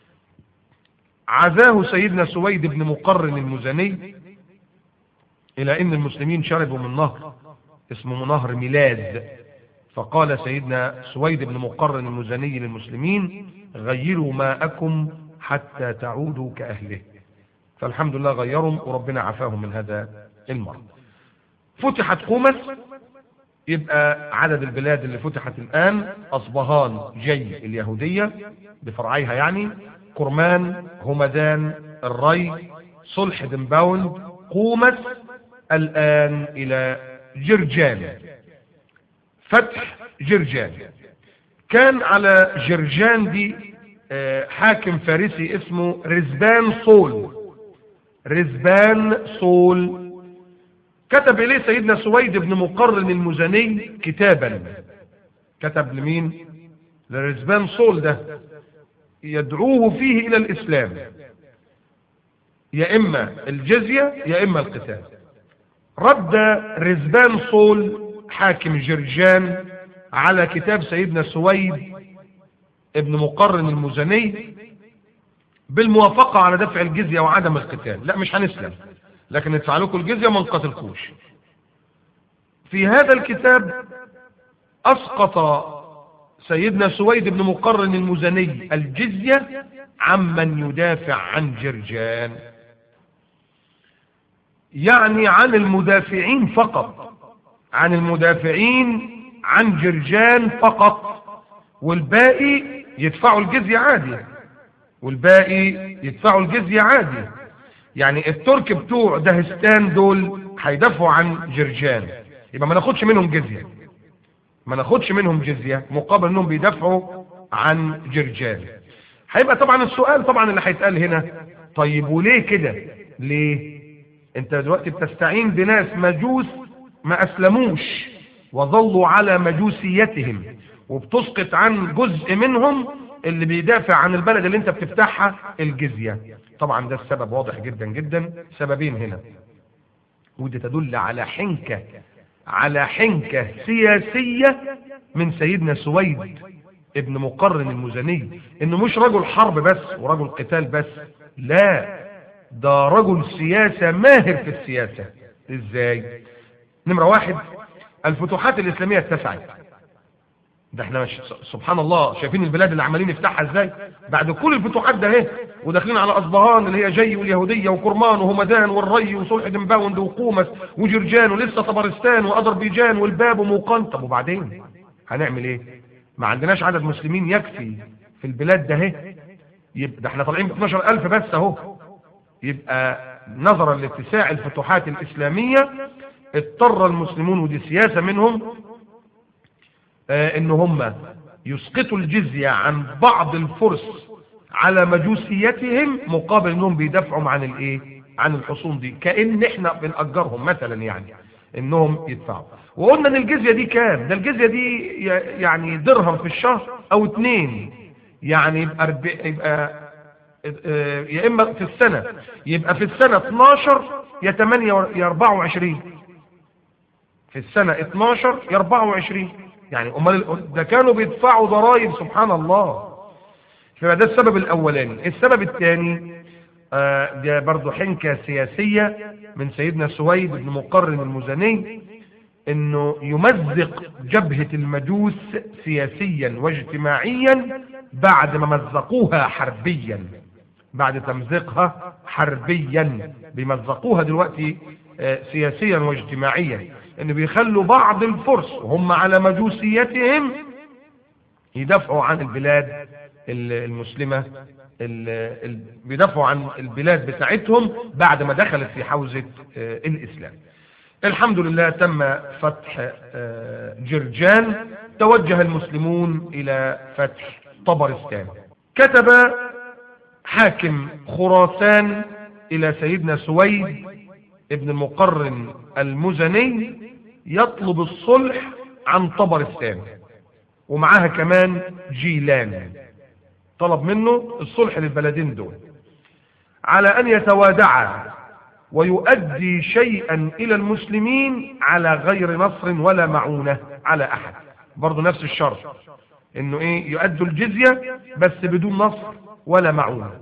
A: عزاه سيدنا سويد بن مقرن المزني الى ان المسلمين شربوا من نهر اسمه نهر ميلاد فقال سيدنا سويد بن مقرن المزني للمسلمين غيروا ماءكم حتى تعودوا كأهله فالحمد لله غيرهم وربنا عافاهم من هذا المرض فتحت قومس يبقى عدد البلاد اللي فتحت الآن أصبهان جي اليهودية بفرعيها يعني كرمان همدان الري صلح دنباوند قومس الآن إلى جرجان فتح جرجان كان على جرجان دي حاكم فارسي اسمه رزبان صول رزبان صول كتب إليه سيدنا سويد بن مقرن المزني كتابا كتب لمين لرزبان صول ده يدعوه فيه إلى الإسلام يا إما الجزية يا إما القتال رد رزبان صول حاكم جرجان على كتاب سيدنا سويد ابن مقرن المزني بالموافقة على دفع الجزية وعدم القتال لا مش هنسلم لكن ندفع لكم الجزية ما نقاتلكوش في هذا الكتاب أسقط سيدنا سويد بن مقرن المزني الجزية عمن يدافع عن جرجان يعني عن المدافعين فقط عن المدافعين عن جرجان فقط والباقي يدفعوا الجزية عادي والباقي يدفعوا الجزية عادي يعني الترك بتوع دهستان دول هيدافعوا عن جرجان يبقى ما ناخدش منهم جزية ما ناخدش منهم جزية مقابل انهم بيدافعوا عن جرجان هيبقى طبعا السؤال طبعا اللي هيتقال هنا طيب وليه كده ليه انت دلوقتي بتستعين بناس مجوس ما اسلموش وظلوا على مجوسيتهم وبتسقط عن جزء منهم اللي بيدافع عن البلد اللي انت بتفتحها الجزية طبعا ده السبب واضح جدا جدا سببين هنا ودي تدل على حنكة على حنكة سياسية من سيدنا سويد ابن مقرن المزني انه مش رجل حرب بس ورجل قتال بس لا ده رجل سياسة ماهر في السياسة ازاي نمرة واحد الفتوحات الاسلامية اتسعت ده احنا مش سبحان الله شايفين البلاد اللي عمالين نفتحها ازاي بعد كل الفتوحات ده اهي وداخلين على اصبهان اللي هي جي واليهوديه وكرمان وهمدان والري وصلح دمباوند وقومس وجرجان ولسه طبرستان واذربيجان والباب وموقان طب وبعدين هنعمل ايه ما عندناش عدد مسلمين يكفي في البلاد ده اهي يبقى ده احنا طالعين ب 12000 بس اهو يبقى نظرا لاتساع الفتوحات الاسلاميه اضطر المسلمون ودي سياسه منهم آه ان هم يسقطوا الجزية عن بعض الفرس على مجوسيتهم مقابل انهم بيدافعوا عن الايه عن الحصون دي كأن احنا بنأجرهم مثلا يعني انهم يدفعوا وقلنا ان الجزية دي كام ده الجزية دي يعني درهم في الشهر او اتنين يعني يبقى, رب... يبقى اه يا اما في السنة يبقى في السنة 12 يا 8 يا 24 في السنة 12 يا 24 يعني امال ده كانوا بيدفعوا ضرائب سبحان الله فده السبب الاولاني السبب الثاني آه ده برضه حنكة سياسية من سيدنا سويد بن مقرن المزني انه يمزق جبهة المجوس سياسيا واجتماعيا بعد ما مزقوها حربيا بعد تمزيقها حربيا بيمزقوها دلوقتي آه سياسيا واجتماعيا ان بيخلوا بعض الفرس وهم على مجوسيتهم يدافعوا عن البلاد المسلمة بيدافعوا عن البلاد بتاعتهم بعد ما دخلت في حوزة الإسلام الحمد لله تم فتح جرجان توجه المسلمون إلى فتح طبرستان كتب حاكم خراسان إلى سيدنا سويد ابن المقرن المزني يطلب الصلح عن طبرستان ومعاها كمان جيلان طلب منه الصلح للبلدين دول على ان يتوادعا ويؤدي شيئا الى المسلمين على غير نصر ولا معونة على احد برضو نفس الشرط انه ايه يؤدوا الجزية بس بدون نصر ولا معونة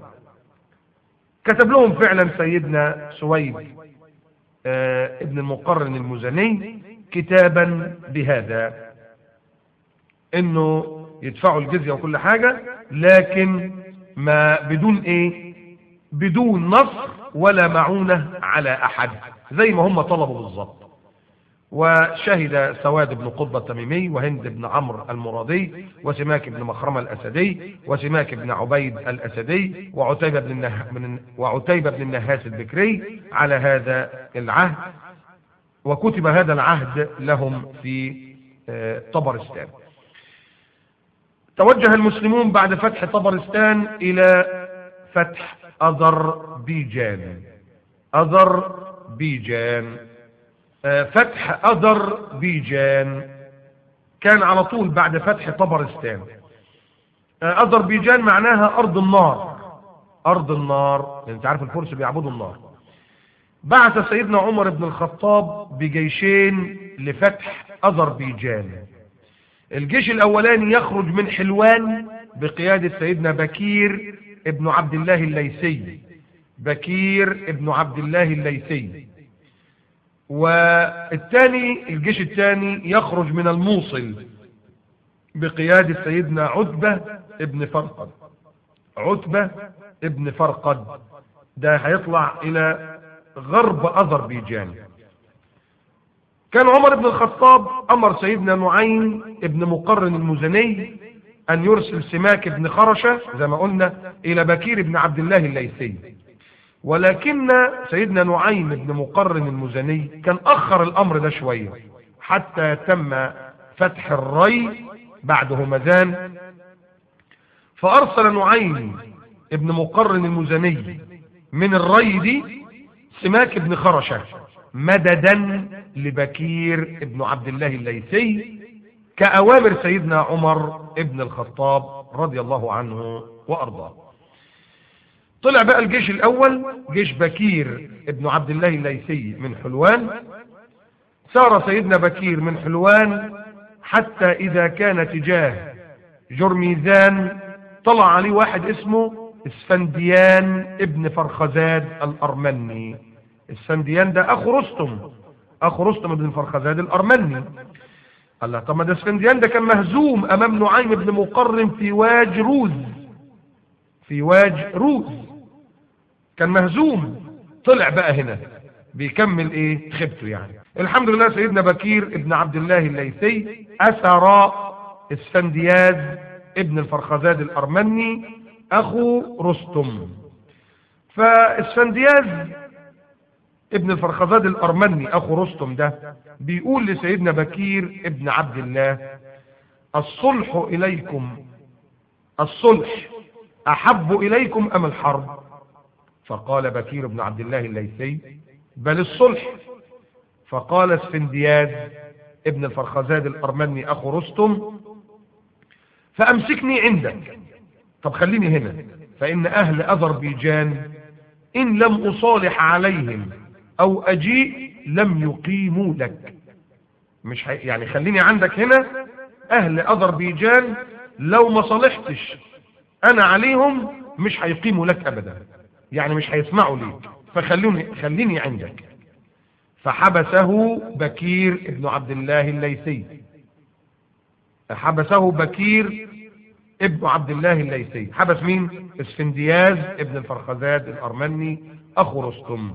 A: كتب لهم فعلا سيدنا سويد آه ابن المقرن المزني كتابا بهذا انه يدفعوا الجزية وكل حاجة لكن ما بدون ايه بدون نصر ولا معونة على احد زي ما هم طلبوا بالظبط وشهد سواد بن قطبة التميمي وهند بن عمرو المرادي وسماك بن مخرمة الأسدي وسماك بن عبيد الأسدي وعتيبة بن, النه... وعتيبة بن النهاس البكري على هذا العهد وكتب هذا العهد لهم في طبرستان توجه المسلمون بعد فتح طبرستان إلى فتح أذربيجان أذربيجان فتح أذربيجان كان على طول بعد فتح طبرستان أذربيجان معناها أرض النار أرض النار يعني أنت عارف الفرس بيعبدوا النار بعث سيدنا عمر بن الخطاب بجيشين لفتح أذربيجان الجيش الأولاني يخرج من حلوان بقيادة سيدنا بكير ابن عبد الله الليثي بكير ابن عبد الله الليثي والثاني الجيش الثاني يخرج من الموصل بقيادة سيدنا عتبة ابن فرقد عتبة ابن فرقد ده هيطلع الى غرب اذربيجان كان عمر بن الخطاب امر سيدنا نعيم ابن مقرن المزني ان يرسل سماك بن خرشة زي ما قلنا الى بكير بن عبد الله الليثي ولكن سيدنا نعيم بن مقرن المزني كان أخر الأمر ده شوية حتى تم فتح الري بعد همذان فأرسل نعيم ابن مقرن المزني من الري دي سماك بن خرشة مددا لبكير ابن عبد الله الليثي كأوامر سيدنا عمر ابن الخطاب رضي الله عنه وأرضاه طلع بقى الجيش الأول جيش بكير ابن عبد الله الليثي من حلوان سار سيدنا بكير من حلوان حتى إذا كان تجاه جرميزان طلع عليه واحد اسمه اسفنديان ابن فرخزاد الأرمني اسفنديان ده أخو رستم أخو رستم ابن فرخزاد الأرمني قال له طب ما ده اسفنديان ده كان مهزوم أمام نعيم بن مقرن في واج روز في واج روز كان مهزوم طلع بقى هنا بيكمل ايه خبته يعني الحمد لله سيدنا بكير ابن عبد الله الليثي أثر اسفندياز ابن الفرخزاد الأرمني أخو رستم فاسفندياز ابن الفرخزاد الأرمني أخو رستم ده بيقول لسيدنا بكير ابن عبد الله الصلح إليكم الصلح أحب إليكم أم الحرب فقال بكير بن عبد الله الليثي بل الصلح فقال اسفندياز ابن الفرخزاد الأرمني أخو رستم فأمسكني عندك طب خليني هنا فإن أهل أذربيجان إن لم أصالح عليهم أو أجيء لم يقيموا لك مش حي... يعني خليني عندك هنا أهل أذربيجان لو ما صالحتش أنا عليهم مش هيقيموا لك أبدا يعني مش هيسمعوا ليك فخلوني خليني عندك فحبسه بكير ابن عبد الله الليثي حبسه بكير ابن عبد الله الليثي حبس مين اسفندياز ابن الفرخزاد الأرمني أخو رستم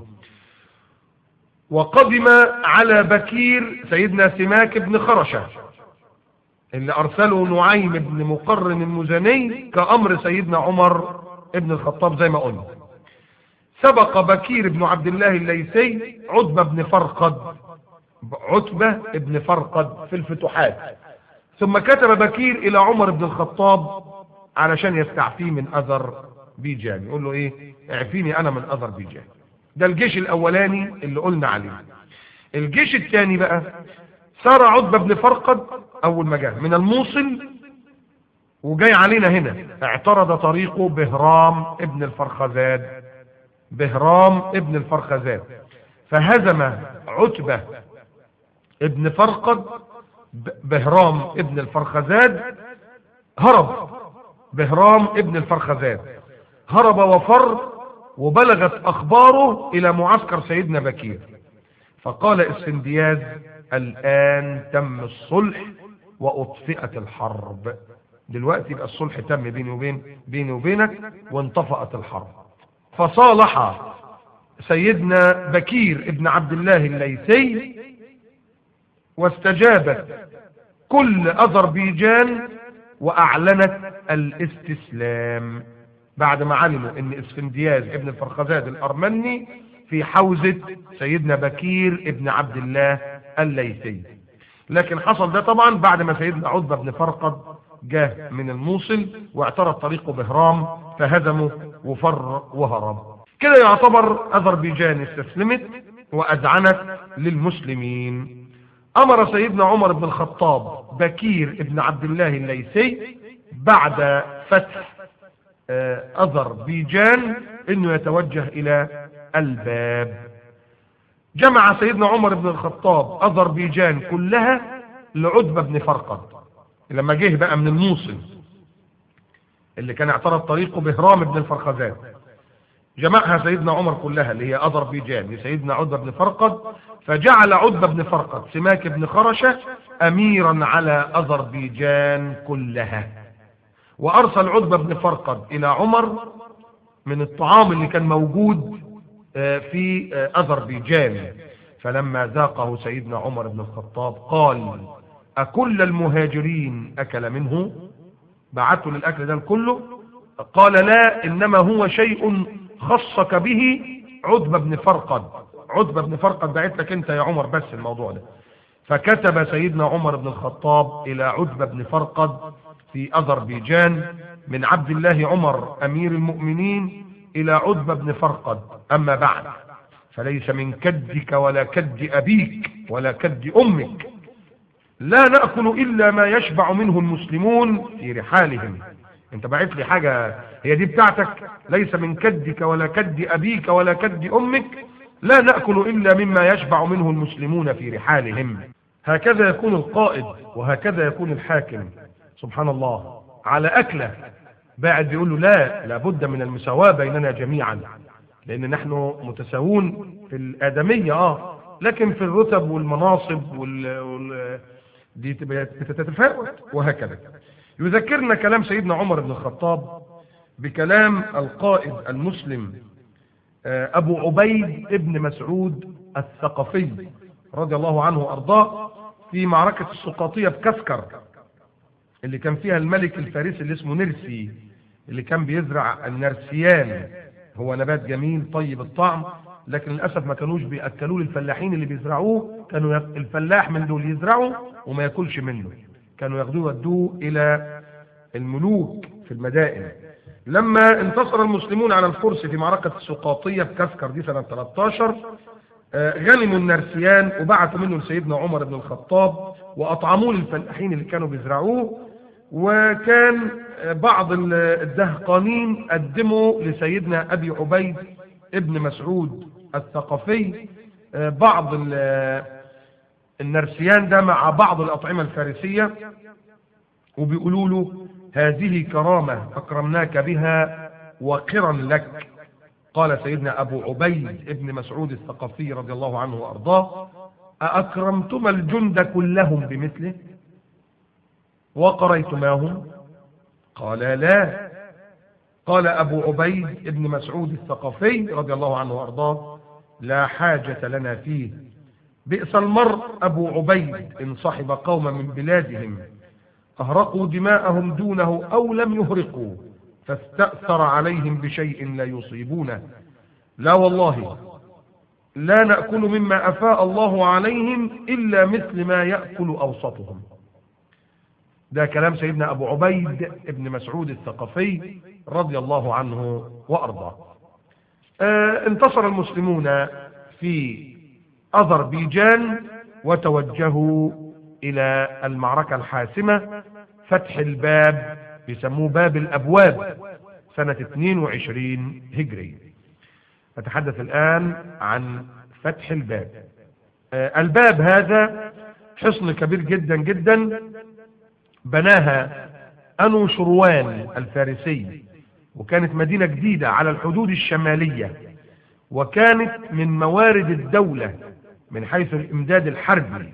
A: وقدم على بكير سيدنا سماك بن خرشة اللي أرسله نعيم بن مقرن المزني كأمر سيدنا عمر ابن الخطاب زي ما قلنا سبق بكير بن عبد الله الليثي عتبة بن فرقد عتبة بن فرقد في الفتوحات ثم كتب بكير إلى عمر بن الخطاب علشان يستعفيه من أذر بيجان يقول له إيه اعفيني أنا من أذر بيجان ده الجيش الأولاني اللي قلنا عليه الجيش الثاني بقى سار عتبة بن فرقد أول ما جاء من الموصل وجاي علينا هنا اعترض طريقه بهرام ابن الفرخزاد بهرام ابن الفرخزاد فهزم عتبة ابن فرقد بهرام ابن الفرخزاد هرب بهرام ابن الفرخزاد هرب وفر وبلغت أخباره إلى معسكر سيدنا بكير فقال اسفندياز الآن تم الصلح وأطفئت الحرب دلوقتي يبقى الصلح تم بيني وبين بيني وبينك وانطفأت الحرب فصالح سيدنا بكير ابن عبد الله الليثي واستجابت كل أذربيجان وأعلنت الاستسلام بعد ما علموا ان اسفندياز ابن الفرخزاد الأرمني في حوزة سيدنا بكير ابن عبد الله الليثي لكن حصل ده طبعا بعد ما سيدنا عتبة بن فرقد جاء من الموصل واعترض طريقه بهرام فهزمه وفر وهرب كده يعتبر أذربيجان استسلمت وأذعنت للمسلمين أمر سيدنا عمر بن الخطاب بكير ابن عبد الله الليثي بعد فتح أذربيجان أنه يتوجه إلى الباب جمع سيدنا عمر بن الخطاب أذربيجان كلها لعتبة بن فرقد لما جه بقى من الموصل اللي كان اعترض طريقه بهرام بن الفرخزاد جمعها سيدنا عمر كلها اللي هي أذربيجان لسيدنا عتبة بن فرقد فجعل عتبة بن فرقد سماك بن خرشة أميرا على أذربيجان كلها وأرسل عتبة بن فرقد إلى عمر من الطعام اللي كان موجود في أذربيجان فلما ذاقه سيدنا عمر بن الخطاب قال أكل المهاجرين أكل منه بعته للأكل ده كله قال لا إنما هو شيء خصك به عتبة بن فرقد عتبة بن فرقد بعت لك انت يا عمر بس الموضوع ده فكتب سيدنا عمر بن الخطاب الى عتبة بن فرقد في اذربيجان من عبد الله عمر امير المؤمنين الى عتبة بن فرقد اما بعد فليس من كدك ولا كد ابيك ولا كد امك لا نأكل الا ما يشبع منه المسلمون في رحالهم انت بعت لي حاجة هي دي بتاعتك ليس من كدك ولا كد ابيك ولا كد امك لا نأكل الا مما يشبع منه المسلمون في رحالهم هكذا يكون القائد وهكذا يكون الحاكم سبحان الله على أكلة باعد بيقول له لا لابد من المساواة بيننا جميعا لأن نحن متساوون في الآدمية آه لكن في الرتب والمناصب وال... وال... دي بتتفاوت وهكذا يذكرنا كلام سيدنا عمر بن الخطاب بكلام القائد المسلم أبو عبيد ابن مسعود الثقفي رضي الله عنه وأرضاه في معركة السقاطية بكسكر اللي كان فيها الملك الفارسي اللي اسمه نرسي اللي كان بيزرع النرسيان هو نبات جميل طيب الطعم لكن للأسف ما كانوش بيأكلوه للفلاحين اللي بيزرعوه كانوا الفلاح من دول يزرعه وما ياكلش منه كانوا ياخدوه يودوه إلى الملوك في المدائن لما انتصر المسلمون على الفرس في معركة السقاطية بكسكر دي سنة 13 غنموا النرسيان وبعثوا منه لسيدنا عمر بن الخطاب وأطعموه للفلاحين اللي كانوا بيزرعوه وكان بعض الدهقانين قدموا لسيدنا أبي عبيد ابن مسعود الثقفي بعض النرسيان ده مع بعض الأطعمة الفارسية وبيقولوا له هذه كرامة أكرمناك بها وقرا لك قال سيدنا أبو عبيد ابن مسعود الثقفي رضي الله عنه وأرضاه أأكرمتما الجند كلهم بمثله وقريتماهم قال لا قال أبو عبيد ابن مسعود الثقفي رضي الله عنه وأرضاه لا حاجة لنا فيه بئس المرء أبو عبيد إن صحب قوم من بلادهم أهرقوا دماءهم دونه أو لم يهرقوا فاستأثر عليهم بشيء لا يصيبونه لا والله لا نأكل مما أفاء الله عليهم إلا مثل ما يأكل أوسطهم ده كلام سيدنا أبو عبيد ابن مسعود الثقفي رضي الله عنه وأرضاه آه انتصر المسلمون في أذربيجان وتوجهوا إلى المعركة الحاسمة فتح الباب بيسموه باب الأبواب سنة 22 هجري نتحدث الآن عن فتح الباب آه الباب هذا حصن كبير جدا جدا بناها أنو شروان الفارسي وكانت مدينة جديدة على الحدود الشمالية وكانت من موارد الدولة من حيث الإمداد الحربي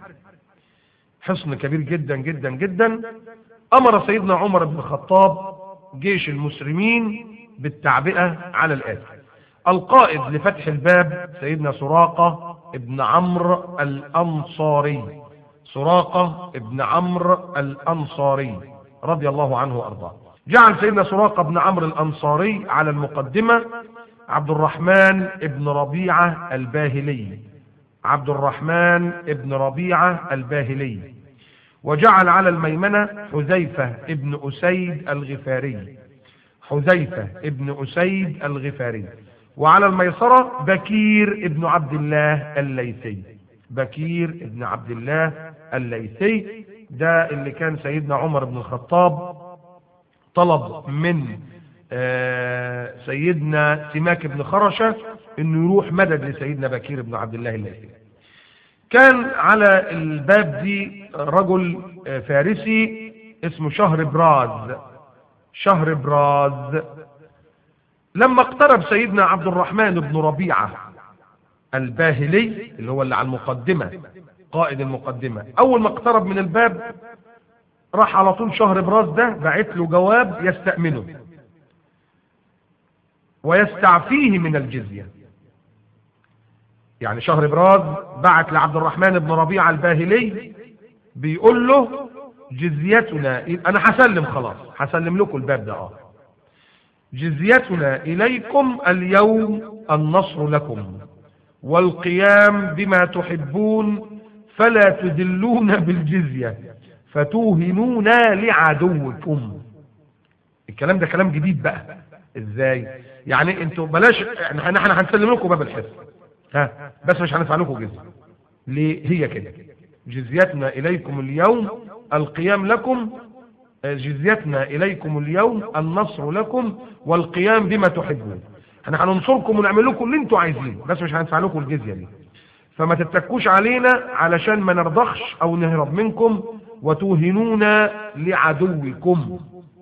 A: حصن كبير جدا جدا جدا أمر سيدنا عمر بن الخطاب جيش المسلمين بالتعبئة على الآتي القائد لفتح الباب سيدنا سراقة ابن عمرو الأنصاري سراقة ابن عمرو الأنصاري رضي الله عنه وأرضاه جعل سيدنا سراقة بن عمرو الأنصاري على المقدمة عبد الرحمن ابن ربيعة الباهلي عبد الرحمن ابن ربيعة الباهلي وجعل على الميمنة حذيفة ابن أسيد الغفاري حذيفة ابن أسيد الغفاري وعلى الميسرة بكير ابن عبد الله الليثي بكير ابن عبد الله الليثي ده اللي كان سيدنا عمر بن الخطاب طلب من سيدنا سماك بن خرشة انه يروح مدد لسيدنا بكير بن عبد الله الليثي كان على الباب دي رجل فارسي اسمه شهر براز شهر براز لما اقترب سيدنا عبد الرحمن بن ربيعة الباهلي اللي هو اللي على المقدمة قائد المقدمة اول ما اقترب من الباب راح على طول شهر براز ده بعت له جواب يستأمنه ويستعفيه من الجزية يعني شهر براز بعت لعبد الرحمن بن ربيعة الباهلي بيقول له جزيتنا انا هسلم خلاص هسلم لكم الباب ده اه جزيتنا إليكم اليوم النصر لكم والقيام بما تحبون فلا تذلون بالجزية فتوهنونا لعدوكم الكلام ده كلام جديد بقى ازاي يعني انتوا بلاش احنا احنا هنسلم لكم باب الحصن ها بس مش هندفع لكم جزيه ليه هي كده جزيتنا اليكم اليوم القيام لكم جزيتنا اليكم اليوم النصر لكم والقيام بما تحبون احنا هننصركم ونعمل لكم اللي انتوا عايزينه بس مش هندفع لكم الجزيه دي فما تتكوش علينا علشان ما نرضخش او نهرب منكم وتوهنونا لعدوكم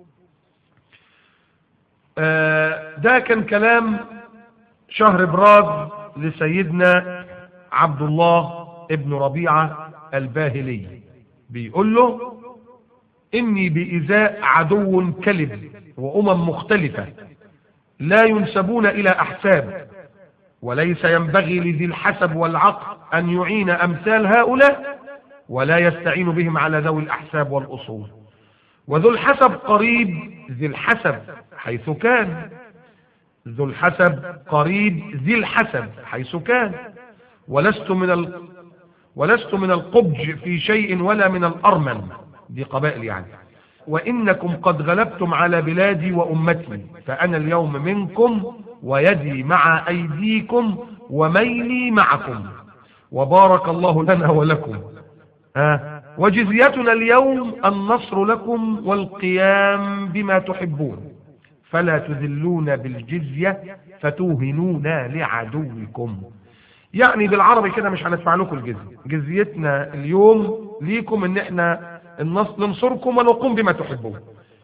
A: آه ده كان كلام شهر براز لسيدنا عبد الله ابن ربيعة الباهلي بيقول له إني بإزاء عدو كلب وأمم مختلفة لا ينسبون إلى أحساب وليس ينبغي لذي الحسب والعقل أن يعين أمثال هؤلاء ولا يستعين بهم على ذوي الأحساب والأصول وذو الحسب قريب ذي الحسب حيث كان ذو الحسب قريب ذي الحسب حيث كان ولست من ال... ولست من القبج في شيء ولا من الأرمن دي قبائل يعني وإنكم قد غلبتم على بلادي وأمتي فأنا اليوم منكم ويدي مع أيديكم وميلي معكم وبارك الله لنا ولكم ها وجزيتنا اليوم النصر لكم والقيام بما تحبون فلا تذلون بالجزية فتوهنونا لعدوكم يعني بالعربي كده مش هندفع لكم الجزية جزيتنا اليوم ليكم ان احنا النص ننصركم ونقوم بما تحبون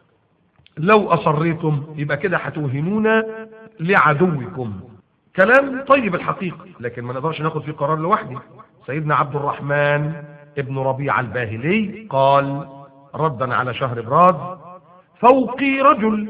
A: لو اصريتم يبقى كده هتوهنونا لعدوكم كلام طيب الحقيقة لكن ما نقدرش ناخد فيه قرار لوحدي سيدنا عبد الرحمن ابن ربيع الباهلي قال ردا على شهر براد فوقي رجل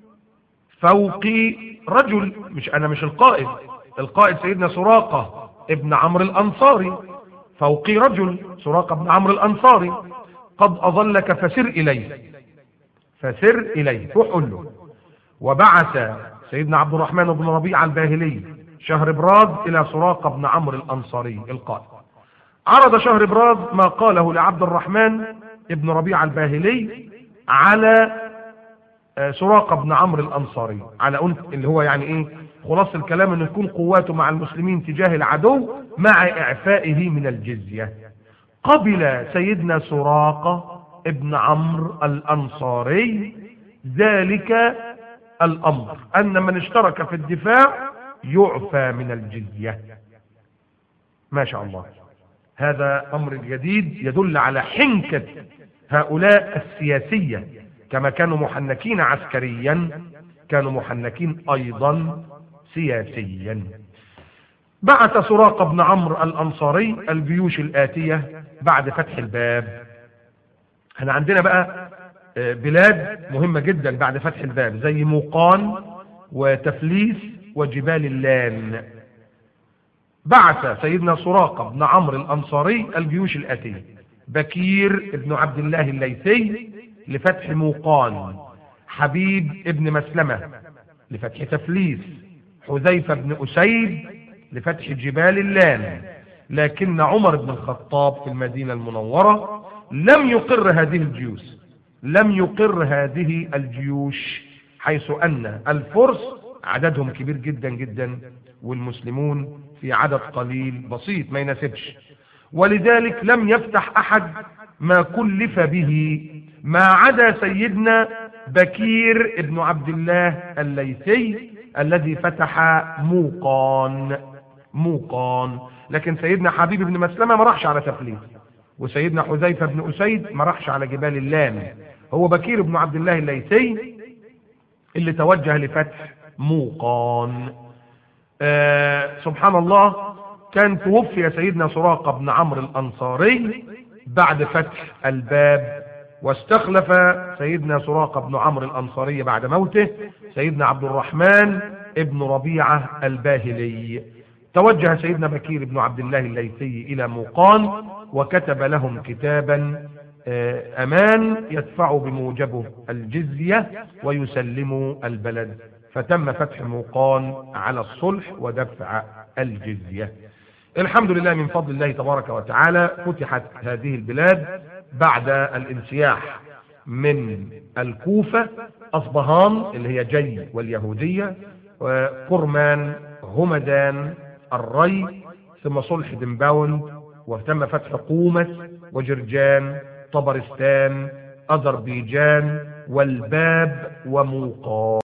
A: فوقي رجل مش انا مش القائد القائد سيدنا سراقة ابن عمرو الانصاري فوقي رجل سراقة ابن عمرو الانصاري قد اظلك فسر اليه فسر اليه روح قول له وبعث سيدنا عبد الرحمن بن ربيع الباهلي شهر براد الى سراقة بن عمرو الانصاري القائد عرض شهر براد ما قاله لعبد الرحمن ابن ربيع الباهلي على سراقة بن عمرو الأنصاري على اللي هو يعني إيه خلاص الكلام أن يكون قواته مع المسلمين تجاه العدو مع إعفائه من الجزية قبل سيدنا سراقة ابن عمرو الأنصاري ذلك الأمر أن من اشترك في الدفاع يعفى من الجزية ما شاء الله هذا أمر جديد يدل على حنكة هؤلاء السياسية كما كانوا محنكين عسكريا كانوا محنكين أيضا سياسيا بعث سراقة بن عمرو الأنصاري الجيوش الآتية بعد فتح الباب احنا عندنا بقى بلاد مهمة جدا بعد فتح الباب زي موقان وتفليس وجبال اللان بعث سيدنا سراقة بن عمرو الأنصاري الجيوش الآتية بكير ابن عبد الله الليثي لفتح موقان حبيب ابن مسلمة لفتح تفليس حذيفة بن أسيد لفتح جبال اللان لكن عمر بن الخطاب في المدينة المنورة لم يقر هذه الجيوش لم يقر هذه الجيوش حيث أن الفرس عددهم كبير جدا جدا والمسلمون في عدد قليل بسيط ما يناسبش ولذلك لم يفتح أحد ما كلف به ما عدا سيدنا بكير ابن عبد الله الليثي الذي فتح موقان موقان لكن سيدنا حبيب بن مسلمة ما راحش على تفليس وسيدنا حذيفة بن أسيد ما راحش على جبال اللام هو بكير بن عبد الله الليثي اللي توجه لفتح موقان آه سبحان الله كان توفي سيدنا سراقة بن عمرو الأنصاري بعد فتح الباب واستخلف سيدنا سراقة بن عمرو الأنصاري بعد موته سيدنا عبد الرحمن ابن ربيعة الباهلي توجه سيدنا بكير بن عبد الله الليثي إلى موقان وكتب لهم كتابا أمان يدفع بموجبه الجزية ويسلم البلد فتم فتح موقان على الصلح ودفع الجزية الحمد لله من فضل الله تبارك وتعالى فتحت هذه البلاد بعد الانسياح من الكوفة أصبهان اللي هي جي واليهودية وقرمان همدان الري ثم صلح دنباوند وتم فتح قومس وجرجان طبرستان أذربيجان والباب وموقان